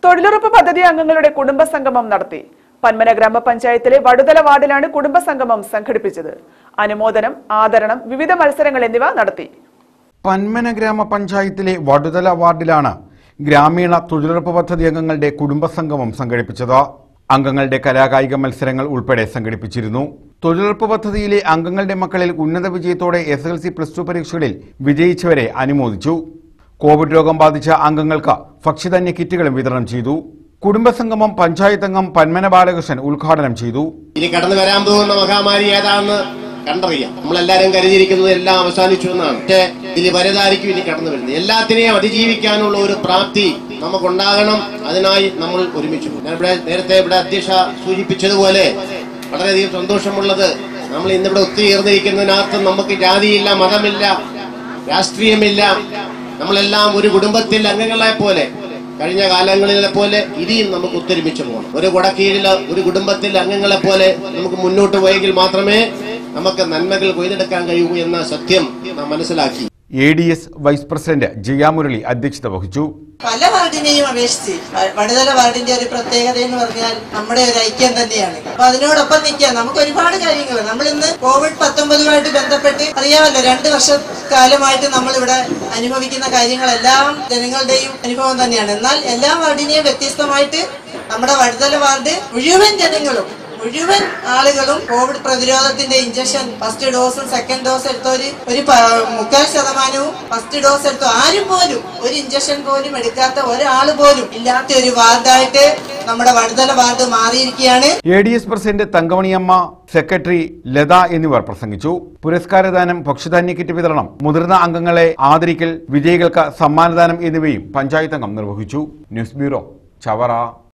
തൊഴിലുറപ്പ് പദ്ധതി അംഗങ്ങളുടെ കുടുംബസംഗമം നടത്തി പന്മന ഗ്രാമപഞ്ചായത്തിലെ വടുതല വാർഡിലാണ് കുടുംബസംഗമം സംഘടിപ്പിച്ചത് അനുമോദനം ആദരണം വിവിധ മത്സരങ്ങൾ എന്നിവ നടത്തി പന്മന ഗ്രാമപഞ്ചായത്തിലെ വടുതല വാർഡിലാണ് ഗ്രാമീണ തൊഴിലുറപ്പ് പദ്ധതി അംഗങ്ങളുടെ കുടുംബസംഗമം സംഘടിപ്പിച്ചത് അംഗങ്ങളുടെ കലാകായിക മത്സരങ്ങൾ ഉൾപ്പെടെ സംഘടിപ്പിച്ചിരുന്നു തൊഴിലുറപ്പ് പദ്ധതിയിലെ അംഗങ്ങളുടെ മക്കളിൽ ഉന്നത വിജയത്തോടെ S L C plus two പരീക്ഷകളിൽ വിജയിച്ചവരെ അനുമോദിച്ചു കോവിഡ് രോഗം ബാധിച്ച അംഗങ്ങൾക്ക് ഭക്ഷ്യധാന്യ കിറ്റുകളും വിതരണം ചെയ്തു കുടുംബസംഗമം പഞ്ചായത്ത് അംഗം പന്മന ബാലകൃഷ്ണൻ ഉദ്ഘാടനം ചെയ്തു ഇനി കടന്നു വരാൻ പോകുന്ന മഹാമാരി ഏതാണെന്ന് കണ്ടറിയാം നമ്മളെല്ലാരും കരുതിയിരിക്കുന്നത് എല്ലാം അവസാനിച്ചു എന്നാണ് പക്ഷേ ഇതിൽ വലുതായിരിക്കും ഇനി കടന്നു വരുന്നത് എല്ലാത്തിനെയും അതിജീവിക്കാനുള്ള ഒരു പ്രാപ്തി നമുക്കുണ്ടാകണം അതിനായി നമ്മൾ ഒരുമിച്ചു ഞാൻ ഇവിടെ നേരത്തെ ഇവിടെ അധ്യക്ഷ സൂചിപ്പിച്ചതുപോലെ വളരെയധികം സന്തോഷമുള്ളത് നമ്മൾ ഇന്നിവിടെ ഒത്തുചേർന്നിരിക്കുന്നതിനകത്ത് നമുക്ക് ജാതിയില്ല മതമില്ല രാഷ്ട്രീയമില്ല നമ്മളെല്ലാം ഒരു കുടുംബത്തിൽ അംഗങ്ങളെ പോലെ കഴിഞ്ഞ കാലങ്ങളിലെ പോലെ ഇനിയും നമുക്ക് ഒത്തൊരുമിച്ച് പോകണം ഒരു കുടക്കീഴിൽ ഒരു കുടുംബത്തിൽ അംഗങ്ങളെ പോലെ നമുക്ക് മുന്നോട്ട് പോയെങ്കിൽ മാത്രമേ നമുക്ക് നന്മകൾ കൊയ്തെടുക്കാൻ കഴിയൂ എന്ന സത്യം നാം മനസ്സിലാക്കി A D S vice president Jayamurali അധ്യക്ഷത വഹിച്ചു പല വാർഡിനെയും അപേക്ഷിച്ച് വ- വടുതല വാർഡിന്റെ ഒരു പ്രത്യേകത എന്ന് പറഞ്ഞാൽ നമ്മുടെ ഒരു ഐക്യം തന്നെയാണ് അപ്പൊ അതിനോടൊപ്പം നിൽക്കാൻ നമുക്ക് ഒരുപാട് കാര്യങ്ങൾ നമ്മൾ ഇന്ന് കോവിഡ് പത്തൊമ്പതുമായിട്ട് ബന്ധപ്പെട്ട് അറിയാമല്ലോ രണ്ട് വർഷക്കാലമായിട്ട് നമ്മൾ ഇവിടെ അനുഭവിക്കുന്ന കാര്യങ്ങളെല്ലാം ജനങ്ങളുടെയും അനുഭവം തന്നെയാണ് എന്നാൽ എല്ലാ വാർഡിനെയും വ്യത്യസ്തമായിട്ട് നമ്മുടെ വടുതല വാർഡ് മുഴുവൻ ജനങ്ങളും മുഴുവൻ ആളുകളും കോവിഡ് പ്രതിരോധത്തിന്റെ ഇഞ്ചക്ഷൻ ഫസ്റ്റ് ഡോസും സെക്കൻഡ് ഡോസ് എടുത്തവര് ഒരു പ- മുക്കാൽ ശതമാനവും ഫസ്റ്റ് ഡോസ് എടുത്തു ആരും പോലും ഒരു ഇഞ്ചക്ഷൻ പോലും എടുക്കാത്ത ഒരാൾ പോലും ഇല്ലാത്ത ഒരു വാർഡായിട്ട് നമ്മുടെ വടുതല വാർഡ് മാറിയിരിക്കുകയാണ് A D S president Thankamaniyamma secretary Latha എന്നിവർ പ്രസംഗിച്ചു പുരസ്കാരദാനം ഭക്ഷ്യധാന്യ കിറ്റ് വിതരണം മുതിർന്ന അംഗങ്ങളെ ആദരിക്കൽ വിജയികൾക്ക് സമ്മാനദാനം എന്നിവയും പഞ്ചായത്ത് അംഗം നിർവഹിച്ചു ന്യൂസ് ബ്യൂറോ ചവറ